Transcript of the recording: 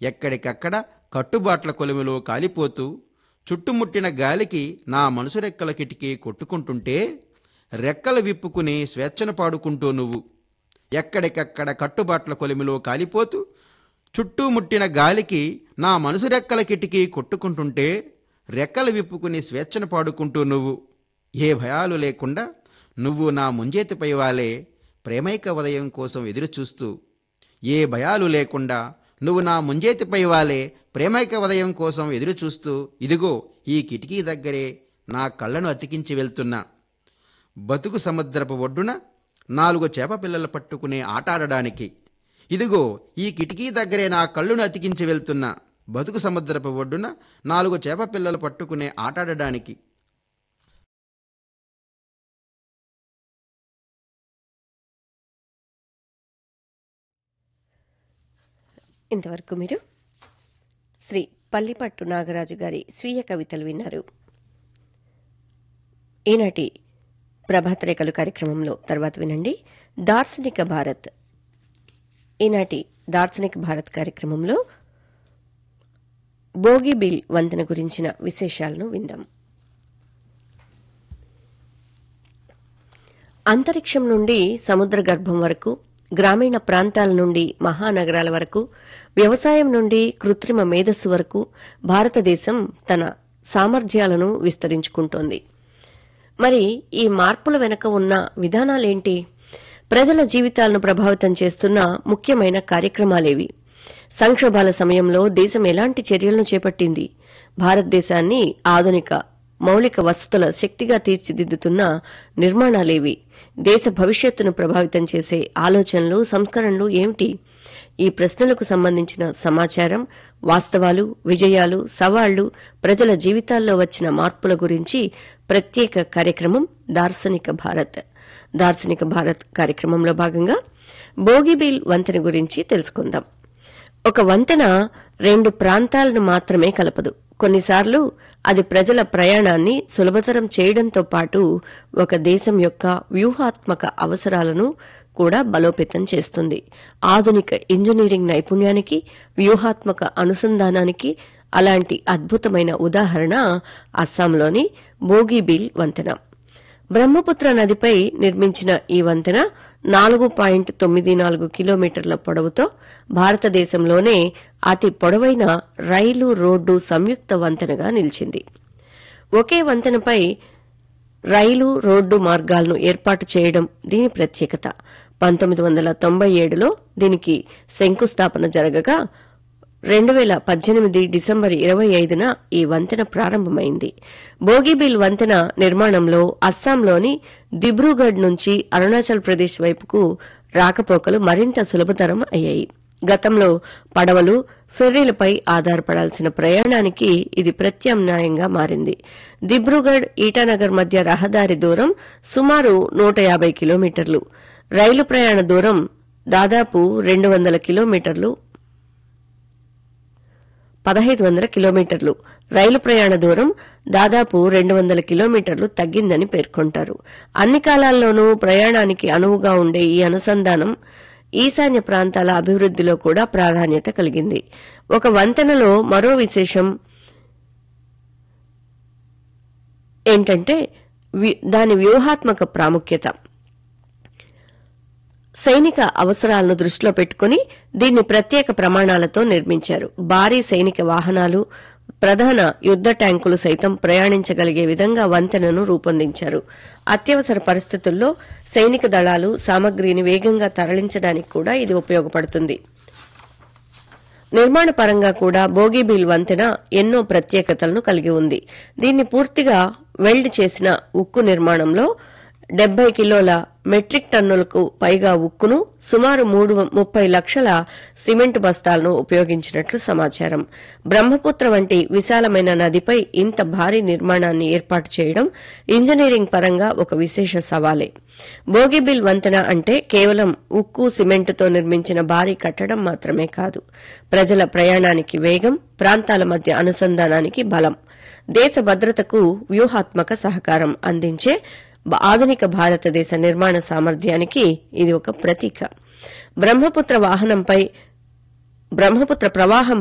ఎక్కడికక్కడ కట్టుబాట్ల కొలిమిలో కాలిపోతూ చుట్టుముట్టిన గాలికి నా మనసు రెక్కల కిటికీ కొట్టుకుంటుంటే రెక్కలు విప్పుకుని స్వేచ్ఛను పాడుకుంటూ నువ్వు ఎక్కడికక్కడ కట్టుబాట్ల కొలిమిలో కాలిపోతూ చుట్టుముట్టిన గాలికి నా మనసు రెక్కల కిటికీ కొట్టుకుంటుంటే రెక్కలు విప్పుకుని స్వేచ్ఛను పాడుకుంటూ నువ్వు ఏ భయాలు లేకుండా నువ్వు నా ముంజేతిపై వాలే ప్రేమైక ఉదయం కోసం ఎదురుచూస్తూ ఏ భయాలు లేకుండా నువ్వు నా ముంజేతిపై వాలే ప్రేమైక ఉదయం కోసం ఎదురుచూస్తూ ఇదిగో ఈ కిటికీ దగ్గరే నా కళ్ళను అతికించి వెళ్తున్నా బతుకు సముద్రపు ఒడ్డున నాలుగు చేప పిల్లలు పట్టుకునే ఆటాడడానికి ఇదిగో ఈ కిటికీ దగ్గరే నా కళ్ళును అతికించి వెళ్తున్నా బతుకు సముద్రపు ఒడ్డున నాలుగు చేప పిల్లలు పట్టుకునే ఆటాడడానికి ఇంతవరకు మీరు శ్రీ పల్లిపట్టు నాగరాజు గారి స్వీయ కవితలు విన్నారు ఈనాటి ప్రభాత్ రేఖలు కార్యక్రమంలో తర్వాత వినండి దార్శనిక భారత్ ఈనాటి దార్శనిక భారత్ కార్యక్రమంలో బోగిబిల్ వంతెన గురించిన విశేషాలను విందాం అంతరిక్షం నుండి సముద్ర గర్భం వరకు గ్రామీణ ప్రాంతాల నుండి మహానగరాల వరకు వ్యవసాయం నుండి కృత్రిమ మేధస్సు వరకు భారతదేశం తన సామర్థ్యాలను విస్తరించుకుంటోంది మరి ఈ మార్పుల వెనుక ఉన్న విధానాలేంటి ప్రజల జీవితాలను ప్రభావితం చేస్తున్న ముఖ్యమైన కార్యక్రమాలేవి సంక్షోభాల సమయంలో దేశం ఎలాంటి చర్యలను చేపట్టింది భారతదేశాన్ని ఆధునిక మౌలిక వసతుల శక్తిగా తీర్చిదిద్దుతున్న నిర్మాణాలేవి దేశ భవిష్యత్తును ప్రభావితం చేసే ఆలోచనలు సంస్కరణలు ఏమిటి ఈ ప్రశ్నలకు సంబంధించిన సమాచారం వాస్తవాలు విజయాలు సవాళ్లు ప్రజల జీవితాల్లో వచ్చిన మార్పుల గురించి ప్రత్యేక కార్యక్రమం దార్శనిక భారత్ దార్శనిక భారత్ కార్యక్రమంలో భాగంగా బోగిబీల్ వంతెన గురించి తెలుసుకుందాం ఒక వంతెన రెండు ప్రాంతాలను మాత్రమే కలపదు కొన్నిసార్లు అది ప్రజల ప్రయాణాన్ని సులభతరం చేయడంతో పాటు ఒక దేశం యొక్క వ్యూహాత్మక అవసరాలను కూడా బలోపేతం చేస్తుంది ఆధునిక ఇంజనీరింగ్ నైపుణ్యానికి వ్యూహాత్మక అనుసంధానానికి అలాంటి అద్భుతమైన ఉదాహరణ అస్సాంలోని బోగీబీల్ వంతెన బ్రహ్మపుత్ర నదిపై నిర్మించిన ఈ వంతెన నాలుగు పాయింట్ తొమ్మిది నాలుగు కిలోమీటర్ల పొడవుతో భారతదేశంలోనే అతి పొడవైన రైలు రోడ్డు సంయుక్త వంతెనగా నిలిచింది ఒకే వంతెనపై రైలు రోడ్డు మార్గాలను ఏర్పాటు చేయడం దీని ప్రత్యేకత పంతొమ్మిది వందల తొంభై ఏడులో దీనికి శంకుస్థాపన జరగగా రెండు వేల పద్దెనిమిది డిసెంబర్ ఇరవై ఐదున ఈ వంతెన ప్రారంభమైంది బోగిబిల్ వంతెన నిర్మాణంలో అస్సాంలోని దిబ్రూగఢ్ నుంచి అరుణాచల్ ప్రదేశ్ వైపుకు రాకపోకలు మరింత సులభతరం అయ్యాయి గతంలో పడవలు ఫెర్రీలపై ఆధారపడాల్సిన ప్రయాణానికి ఇది ప్రత్యామ్నాయంగా మారింది దిబ్రూగఢ్ ఈటానగర్ మధ్య రహదారి దూరం సుమారు నూట యాభై కిలోమీటర్లు రైలు ప్రయాణ దూరం దాదాపు రెండు వందల కిలోమీటర్లు పదహైదు వందల కిలోమీటర్లు రైలు ప్రయాణ దూరం దాదాపు రెండు వందల కిలోమీటర్లు తగ్గిందని పేర్కొంటారు అన్ని కాలాల్లోనూ ప్రయాణానికి అనువుగా ఉండే ఈ అనుసంధానం ఈశాన్య ప్రాంతాల అభివృద్దిలో కూడా ప్రాధాన్యత కలిగింది ఒక వంతెనలో మరో విశేషం ఏంటంటే వి- దాని వ్యూహాత్మక ప్రాముఖ్యత సైనిక అవసరాలను దృష్టిలో పెట్టుకుని దీన్ని ప్రత్యేక ప్రమాణాలతో నిర్మించారు భారీ సైనిక వాహనాలు ప్రధాన యుద్ద ట్యాంకులు సైతం ప్రయాణించగలిగే విధంగా వంతెనను రూపొందించారు అత్యవసర పరిస్థితుల్లో సైనిక దళాలు సామగ్రిని వేగంగా తరలించడానికి కూడా ఇది ఉపయోగపడుతుంది నిర్మాణ పరంగా కూడా బోగీబీల్ వంతెన ఎన్నో ప్రత్యేకతలను కలిగి ఉంది దీన్ని పూర్తిగా వెల్డ్ చేసిన ఉక్కు నిర్మాణంలో డెబ్బై కిలోల మెట్రిక్ టన్నులకు పైగా ఉక్కును సుమారు మూడు ముప్పై లక్షల సిమెంట్ బస్తాలను ఉపయోగించినట్లు సమాచారం బ్రహ్మపుత్ర వంటి విశాలమైన నదిపై ఇంత భారీ నిర్మాణాన్ని ఏర్పాటు చేయడం ఇంజనీరింగ్ పరంగా ఒక విశేష సవాలే బోగిబిల్ వంతెన అంటే కేవలం ఉక్కు సిమెంటుతో నిర్మించిన భారీ కట్టడం మాత్రమే కాదు ప్రజల ప్రయాణానికి వేగం ప్రాంతాల మధ్య అనుసంధానానికి బలం దేశ భద్రతకు వ్యూహాత్మక సహకారం అందించే బ- ఆధునిక భారతదేశ నిర్మాణ సామర్థ్యానికి ఇది ఒక ప్రతీక బ్రహ్మపుత్ర వాహనంపై బ్రహ్మపుత్ర ప్రవాహం